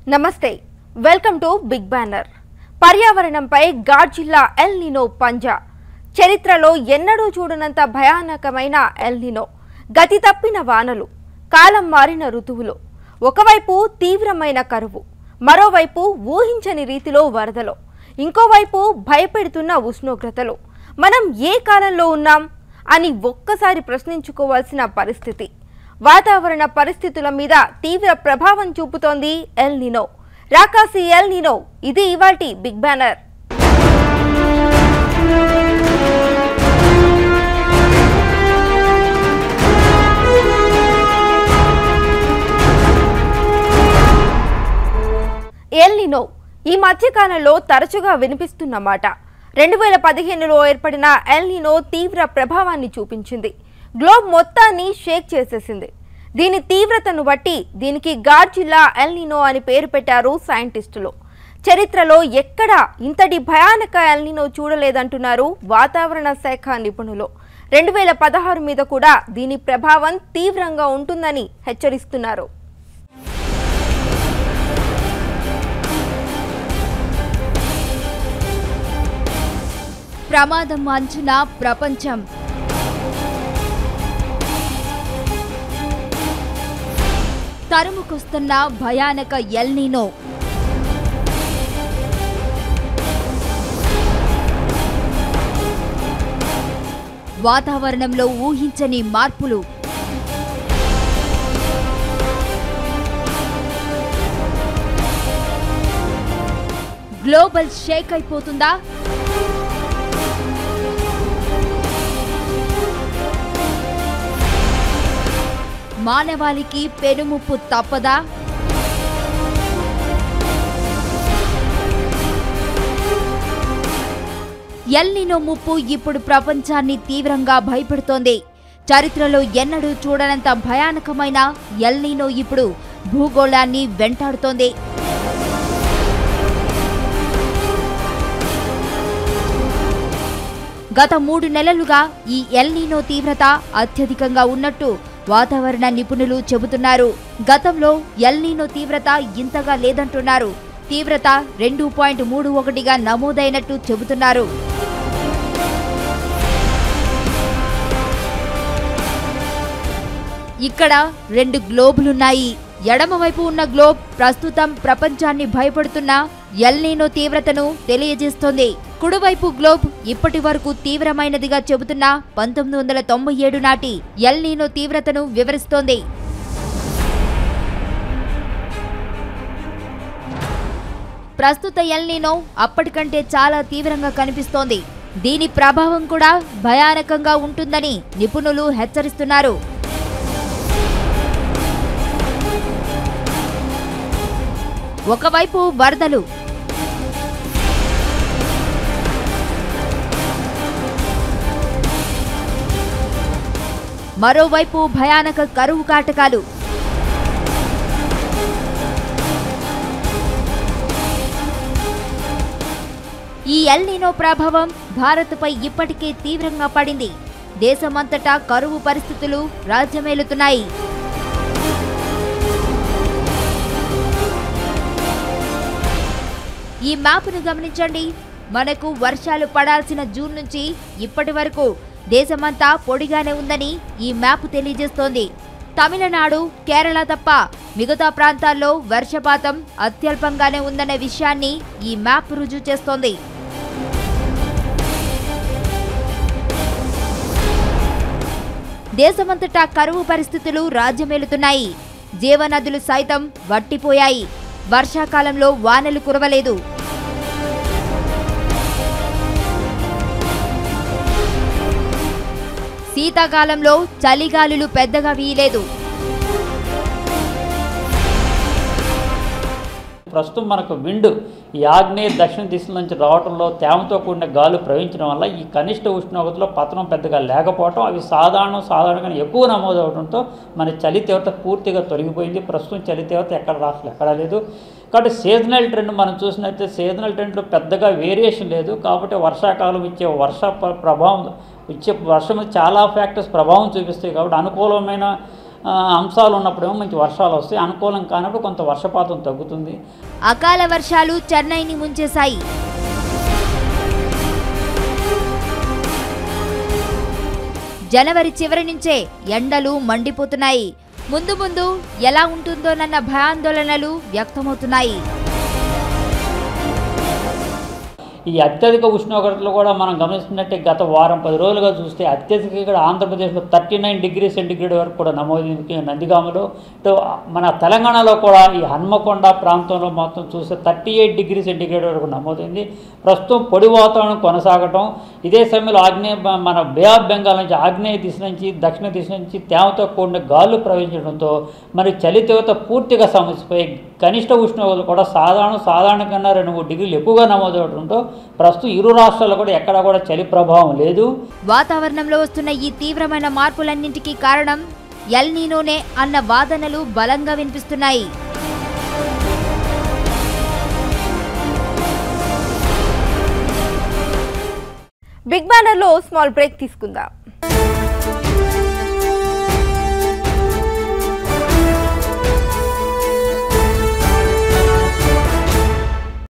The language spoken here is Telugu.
నమస్తే వెల్కమ్ టు బిగ్ బ్యానర్ పర్యావరణంపై గాడ్జిల్లా ఎల్ నినో పంజా చరిత్రలో ఎన్నడూ చూడనంత భయానకమైన ఎల్ నినో గతి తప్పిన వానలు కాలం మారిన ఋతువులు ఒకవైపు తీవ్రమైన కరువు మరోవైపు ఊహించని రీతిలో వరదలు ఇంకోవైపు భయపెడుతున్న ఉష్ణోగ్రతలు మనం ఏ కాలంలో ఉన్నాం అని ఒక్కసారి ప్రశ్నించుకోవాల్సిన పరిస్థితి వాతావరణ పరిస్థితుల మీద తీవ్ర ప్రభావం చూపుతోంది ఎల్ నినో రాకాసి ఎల్ నినో ఇది ఇవాల్టి బిగ్ బ్యానర్ ఎల్ నినో ఈ మధ్యకాలంలో తరచుగా వినిపిస్తున్న మాట రెండు వేల పదిహేనులో ఏర్పడిన ఎల్ నినో తీవ్ర ప్రభావాన్ని చూపించింది గ్లోబ్ మొత్తాన్ని షేక్ చేసేసింది దీని తీవ్రతను బట్టి దీనికి గాడ్జిల్లా ఎల్ నినో అని పేరు పెట్టారు సైంటిస్టులు చరిత్రలో ఎక్కడా ఇంతటి భయానక ఎల్ నినో చూడలేదంటున్నారు వాతావరణ శాఖ నిపుణులు రెండు వేల పదహారు మీద కూడా దీని ప్రభావం తీవ్రంగా ఉంటుందని హెచ్చరిస్తున్నారు ప్రమాదం అంచున ప్రపంచం తరుముకొస్తున్న భయానక ఎల్నీనో వాతావరణంలో ఊహించని మార్పులు గ్లోబల్ షేక్ అయిపోతుందా మానవాళికి పెనుముప్పు తప్పదా ఎల్నినో ముప్పు ఇప్పుడు ప్రపంచాన్ని తీవ్రంగా భయపెడుతోంది చరిత్రలో ఎన్నడూ చూడనంత భయానకమైన ఎల్నినో ఇప్పుడు భూగోళాన్ని వెంటాడుతోంది గత మూడు నెలలుగా ఈ ఎల్నీనో తీవ్రత అత్యధికంగా ఉన్నట్టు వాతావరణ నిపుణులు చెబుతున్నారు గతంలో ఎల్నీనో తీవ్రత ఇంతగా లేదంటున్నారు తీవ్రత రెండు పాయింట్ మూడు ఒకటిగా నమోదైనట్టు చెబుతున్నారు ఇక్కడ రెండు గ్లోబులున్నాయి ఎడమవైపు ఉన్న గ్లోబ్ ప్రస్తుతం ప్రపంచాన్ని భయపడుతున్న ఎల్నీనో తీవ్రతను తెలియజేస్తోంది కుడివైపు గ్లోబ్ ఇప్పటి వరకు తీవ్రమైనదిగా చెబుతున్న పంతొమ్మిది వందల తొంభై ఏడు నాటి ఎల్నీనో తీవ్రతను వివరిస్తోంది ప్రస్తుత ఎల్నీనో అప్పటికంటే చాలా తీవ్రంగా కనిపిస్తోంది దీని ప్రభావం కూడా భయానకంగా ఉంటుందని నిపుణులు హెచ్చరిస్తున్నారు ఒకవైపు వరదలు మరోవైపు భయానక కరువు కాటకాలు ఈ ఎల్నినో ప్రభావం భారత్పై ఇప్పటికే తీవ్రంగా పడింది దేశమంతటా కరువు పరిస్థితులు రాజ్యమేలుతున్నాయి ఈ మ్యాప్ను గమనించండి మనకు వర్షాలు పడాల్సిన జూన్ నుంచి ఇప్పటి వరకు దేశమంతా పొడిగానే ఉందని ఈ మ్యాప్ తెలియజేస్తోంది తమిళనాడు కేరళ తప్ప మిగతా ప్రాంతాల్లో వర్షపాతం అత్యల్పంగానే ఉందనే విషయాన్ని ఈ మ్యాప్ రుజువు చేస్తోంది దేశమంతటా కరువు పరిస్థితులు రాజ్యమేలుతున్నాయి జీవనదులు సైతం వట్టిపోయాయి వర్షాకాలంలో వానలు కురవలేదు శీతాకాలంలో చలిగాలులు పెద్దగా వీయలేదు ప్రస్తుతం మనకు విండ్ ఈ ఆగ్నేయ దక్షిణ దిశల నుంచి రావడంలో తేమతో కూడిన గాలు ప్రవహించడం వల్ల ఈ కనిష్ట ఉష్ణోగ్రతలో పతనం పెద్దగా లేకపోవడం అవి సాధారణం సాధారణంగా ఎక్కువ నమోదు అవడంతో మన చలి తీవ్రత పూర్తిగా తొలగిపోయింది ప్రస్తుతం చలి తీవ్రత ఎక్కడ రాష్ట్రం ఎక్కడా లేదు కాబట్టి సీజనల్ ట్రెండ్ మనం చూసినట్లయితే సీజనల్ ట్రెండ్లో పెద్దగా వేరియేషన్ లేదు కాబట్టి వర్షాకాలం ఇచ్చే వర్ష ప్ర- ప్రభావం ఇచ్చే వర్షం మీద చాలా ఫ్యాక్టర్స్ ప్రభావం చూపిస్తాయి కాబట్టి అనుకూలమైన ఆ, అంశాలు ఉన్నప్పుడేమో మంచి వర్షాలు వస్తాయి అనుకూలం కానప్పుడు కొంత వర్షపాతం తగ్గుతుంది అకాల వర్షాలు చెన్నైని ముంచేశాయి జనవరి చివరి నుంచే ఎండలు మండిపోతున్నాయి ముందు ముందు ఎలా ఉంటుందోనన్న భయాందోళనలు వ్యక్తమవుతున్నాయి ఈ అత్యధిక ఉష్ణోగ్రతలు కూడా మనం గమనిస్తున్నట్టే గత వారం పది రోజులుగా చూస్తే అత్యధిక ఇక్కడ ఆంధ్రప్రదేశ్లో థర్టీ నైన్ డిగ్రీ సెంటిగ్రేడ్ వరకు కూడా నమోదైంది నందిగామలో ఇటు మన తెలంగాణలో కూడా ఈ హన్మకొండ ప్రాంతంలో మొత్తం చూస్తే థర్టీ ఎయిట్ డిగ్రీ సెంటిగ్రేడ్ వరకు నమోదైంది ప్రస్తుతం పొడి వాతావరణం కొనసాగటం ఇదే సమయంలో ఆగ్నేయ బ- మన బే ఆఫ్ బెంగాల్ నుంచి ఆగ్నేయ దిశ నుంచి దక్షిణ దిశ నుంచి తేమతో కూడిన గాలు ప్రవహించడంతో మరి చలి తీవ్రత పూర్తిగా సమస్యపోయి కనిష్ట ఉష్ణోగ్రతలు కూడా సాధారణ సాధారణ కన్నా రెండు మూడు డిగ్రీలు ఎక్కువగా నమోదవడంతో ప్రస్తుతం ఇరు రాష్ట్రాల్లో కూడా ఎక్కడా కూడా చలి ప్రభావం లేదు వాతావరణంలో వస్తున్న ఈ తీవ్రమైన మార్పులన్నింటికీ కారణం ఎల్ నీనోనే అన్న వాదనలు బలంగా వినిపిస్తున్నాయి బిగ్ బ్యానర్లో స్మాల్ బ్రేక్ తీసుకుందాం